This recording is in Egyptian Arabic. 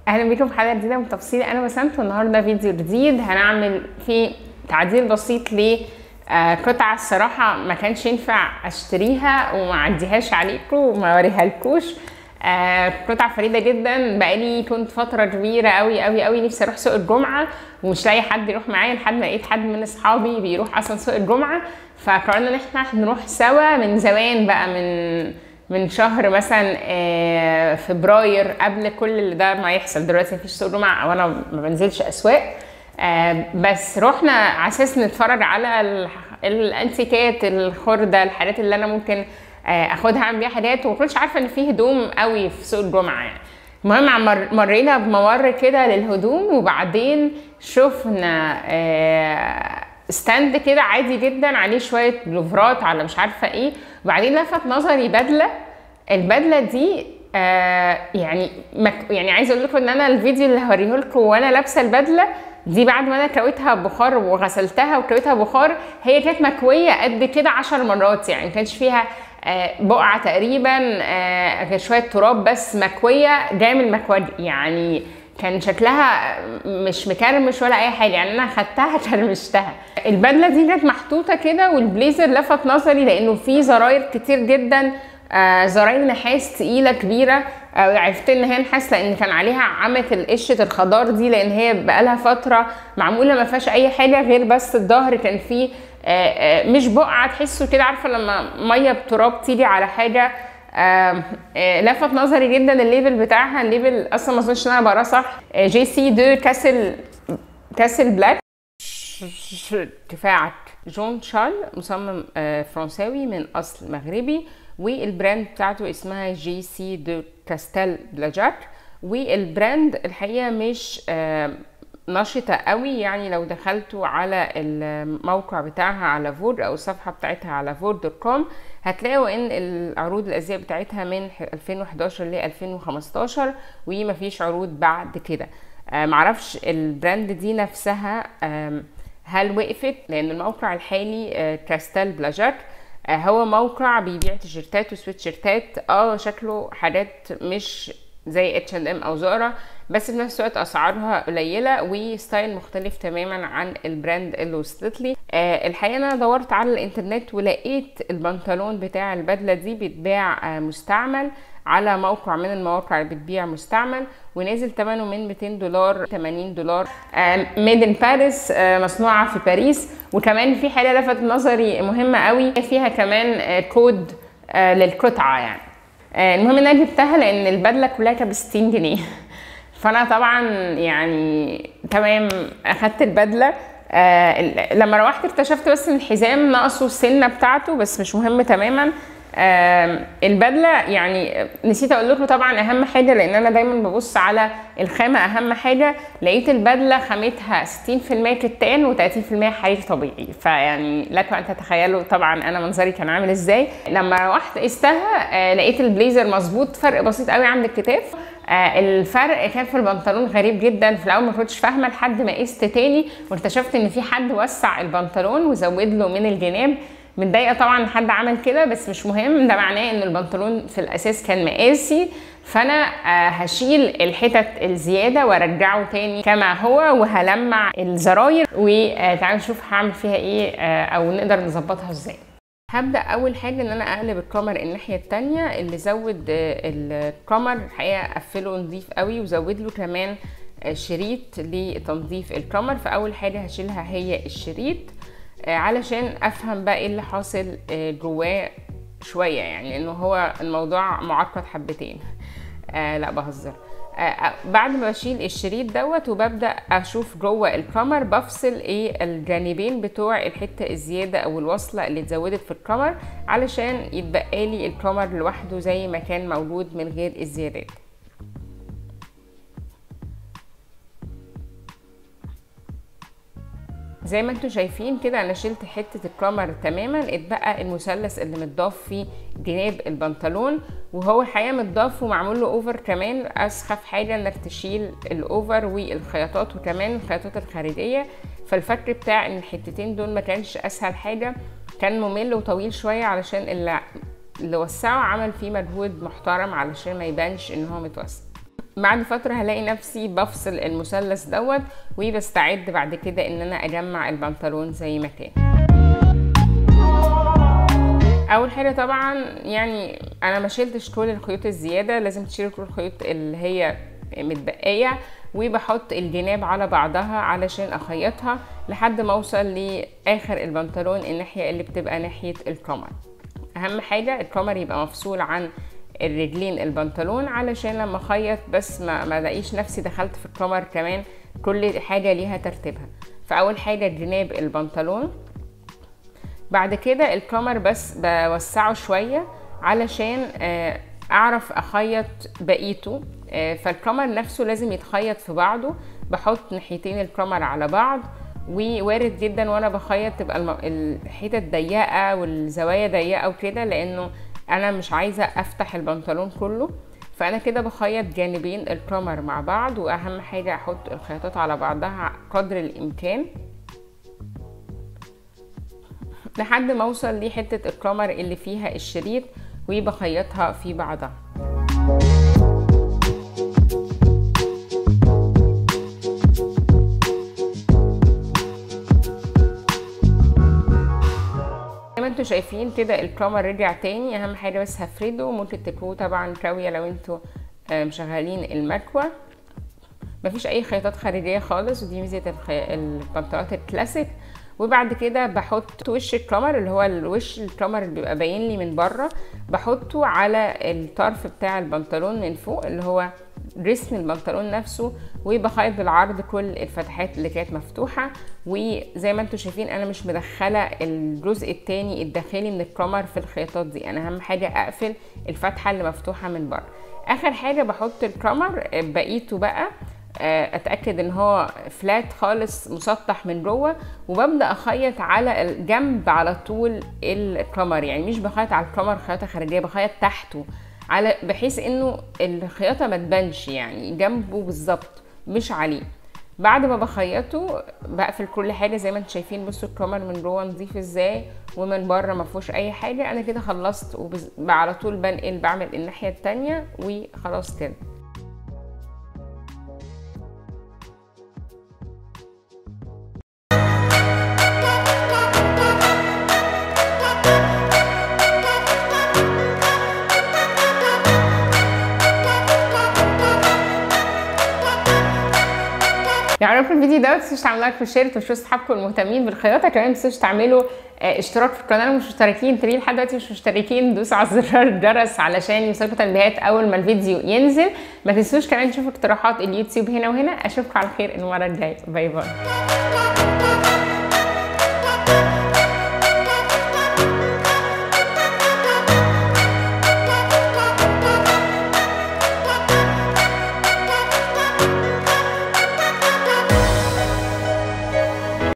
اهلا بيكم في حلقه جديده من تفصيل انا بسنت والنهارده فيديو جديد هنعمل فيه تعديل بسيط ل آه، قطعة الصراحة ما كانش ينفع اشتريها وما اعديهاش عليكم وما اوريها لكوش آه، قطعة فريدة جدا بقالي كنت فترة كبيرة قوي قوي قوي نفسي اروح سوق الجمعة ومش لاقي حد يروح معايا لحد ما لقيت حد من اصحابي بيروح اصلا سوق الجمعة فقررنا ان احنا نروح سوا من زمان بقى من من شهر مثلا آه، فبراير قبل كل اللي ده ما يحصل دلوقتي مفيش سوق جمعة وانا ما بنزلش اسواق آه، بس رحنا على اساس نتفرج على ال- الانتيكات الخردة الحاجات اللي انا ممكن آه، اخدها اعمل بيها حاجات وما كنتش عارفه ان في هدوم قوي في سوق الجمعة يعني المهم عمر مرينا بممر كده للهدوم وبعدين شفنا آه، ستاند كده عادي جدا عليه شويه بلوفرات على مش عارفه ايه وبعدين لفت نظري بدله البدله دي آه يعني مك يعني عايزه اقول لكم ان انا الفيديو اللي هوريه لكم وانا لابسه البدله دي بعد ما انا كويتها بخار وغسلتها وكويتها بخار هي كانت مكويه قد كده عشر مرات يعني ما كانش فيها آه بقعه تقريبا آه كان شويه تراب بس مكويه جايه من المكوى يعني كان شكلها مش مكرمش ولا اي حاجه يعني انا خدتها كرمشتها البدله دي كانت محطوطه كده والبليزر لفت نظري لانه فيه زراير كتير جدا آه زراير نحاس تقيله كبيره آه عرفت ان هي نحاس لان كان عليها عمه القشه الخضار دي لان هي بقالها فتره معموله ما فيهاش اي حاجه غير بس الظهر كان فيه آه آه مش بقعه تحسوا كده عارفه لما ميه بتراب تيجي على حاجه آه آه لفت نظري جدا الليبل بتاعها الليبل اصلا ما اظنش ان انا بقراه صح آه جي سي دو كاسل كاسل بلاك ارتفاعك جون شارل مصمم آه فرنساوي من اصل مغربي والبراند بتاعته اسمها جي سي دو كاستيل بلاجاك والبراند الحقيقه مش آه نشطة قوي يعني لو دخلتوا على الموقع بتاعها على فود او الصفحة بتاعتها على فود دوت كوم هتلاقوا ان العروض الازياء بتاعتها من 2011 ل 2015 ومفيش عروض بعد كده آه معرفش البراند دي نفسها آم، هل وقفت لان الموقع الحالي آه، كاستيل بلاجاك آه، هو موقع بيبيع تيشيرتات وسويتشيرتات اه شكله حاجات مش زي اتش اند ام او زارا بس في نفس الوقت اسعارها قليله وستايل مختلف تماما عن البراند اللي وصلت لي آه الحقيقه انا دورت على الانترنت ولقيت البنطلون بتاع البدله دي بيتباع آه مستعمل على موقع من المواقع اللي بتبيع مستعمل ونازل ثمنه من 200 دولار 80 دولار ميد ان باريس مصنوعه في باريس وكمان في حاجه لفت نظري مهمه قوي فيها كمان آه، كود آه، للقطعه يعني آه، المهم ان انا جبتها لان البدله كلها كانت ب 60 جنيه فانا طبعا يعني تمام اخدت البدله آه ال- لما روحت اكتشفت بس ان الحزام ناقصه السنه بتاعته بس مش مهم تماما آه البدله يعني نسيت اقول لكم طبعا اهم حاجه لان انا دايما ببص على الخامه اهم حاجه لقيت البدله خامتها 60% كتان و30% حرير طبيعي فيعني لكم ان تتخيلوا طبعا انا منظري كان عامل ازاي لما روحت قستها آه لقيت البليزر مظبوط فرق بسيط قوي عند الكتاف آه الفرق كان في البنطلون غريب جدا في الاول ما كنتش فاهمه لحد ما قست تاني واكتشفت ان في حد وسع البنطلون وزود له من الجناب متضايقه طبعا ان حد عمل كده بس مش مهم ده معناه ان البنطلون في الاساس كان مقاسي فانا آه هشيل الحتت الزياده وارجعه تاني كما هو وهلمع الزراير وتعالوا نشوف هعمل فيها ايه آه او نقدر نظبطها ازاي هبدا اول حاجه ان انا اقلب الكاميرا الناحيه التانية اللي زود آه، الكاميرا الحقيقه قفله نظيف قوي وزود له كمان آه، شريط لتنظيف الكاميرا فاول حاجه هشيلها هي الشريط آه، علشان افهم بقى ايه اللي حاصل آه، جواه شويه يعني لانه هو الموضوع معقد حبتين آه لا بهزر آه آه، بعد ما بشيل الشريط دوت وببدا اشوف جوه الكامر بفصل ايه الجانبين بتوع الحته الزياده او الوصله اللي اتزودت في الكامر علشان يتبقى لي الكامر لوحده زي ما كان موجود من غير الزيادات زي ما انتم شايفين كده انا شلت حته الكامر تماما اتبقى المثلث اللي متضاف في جناب البنطلون وهو الحقيقه متضاف ومعمول له اوفر كمان اسخف حاجه انك تشيل الاوفر والخياطات وكمان الخياطات الخارجيه فالفك بتاع ان الحتتين دول ما كانش اسهل حاجه كان ممل وطويل شويه علشان اللي اللي وسعه عمل فيه مجهود محترم علشان ما يبانش ان هو متوسع بعد فترة هلاقي نفسي بفصل المثلث دوت وبستعد بعد كده ان انا اجمع البنطلون زي ما كان اول حاجه طبعا يعني انا ما شلتش كل الخيوط الزياده لازم تشيل كل الخيوط اللي هي متبقيه وبحط الجناب على بعضها علشان اخيطها لحد ما اوصل لاخر البنطلون الناحيه اللي بتبقى ناحيه الكمر اهم حاجه الكمر يبقى مفصول عن الرجلين البنطلون علشان لما اخيط بس ما ما الاقيش نفسي دخلت في الكمر كمان كل حاجه ليها ترتيبها فاول حاجه جناب البنطلون بعد كده الكمر بس بوسعه شويه علشان اعرف اخيط بقيته فالكمر نفسه لازم يتخيط في بعضه بحط ناحيتين الكمر على بعض ووارد جدا وانا بخيط تبقى الحتت ضيقه والزوايا ضيقه وكده لانه انا مش عايزه افتح البنطلون كله فانا كده بخيط جانبين الكمر مع بعض واهم حاجه احط الخياطات على بعضها قدر الامكان لحد ما اوصل لحته الكمر اللي فيها الشريط وبخيطها في بعضها زي ما انتوا شايفين كده الكمر رجع تاني اهم حاجه بس هفرده ممكن تكوه طبعا كاويه لو انتوا مشغلين المكوه مفيش اي خياطات خارجيه خالص ودي ميزه الخي... البنطلونات الكلاسيك وبعد كده بحط وش الكمر اللي هو الوش الكمر اللي بيبقى باين لي من بره بحطه على الطرف بتاع البنطلون من فوق اللي هو جسم البنطلون نفسه وبخيط بالعرض كل الفتحات اللي كانت مفتوحه وزي ما انتم شايفين انا مش مدخله الجزء التاني الداخلي من الكمر في الخياطات دي انا اهم حاجه اقفل الفتحه اللي مفتوحه من بره اخر حاجه بحط الكمر بقيته بقى اتاكد ان هو فلات خالص مسطح من جوه وببدا اخيط على الجنب على طول الكمر يعني مش بخيط على الكمر خياطه خارجيه بخيط تحته على بحيث انه الخياطه ما تبانش يعني جنبه بالظبط مش عليه بعد ما بخيطه بقفل كل حاجه زي ما انتم شايفين بصوا الكمر من جوه نظيف ازاي ومن بره ما فيهوش اي حاجه انا كده خلصت وعلى طول بنقل بعمل الناحيه التانية وخلاص كده لو عجبكم الفيديو ده ما تنسوش تعملوا لايك وشير وتشوفوا اصحابكم المهتمين بالخياطه كمان ما تنسوش تعملوا اشتراك في القناه لو مش مشتركين تري لحد دلوقتي مش مشتركين دوسوا على زرار الجرس علشان يوصلكم تنبيهات اول ما الفيديو ينزل ما تنسوش كمان تشوفوا اقتراحات اليوتيوب هنا وهنا اشوفكم على خير المره الجايه باي باي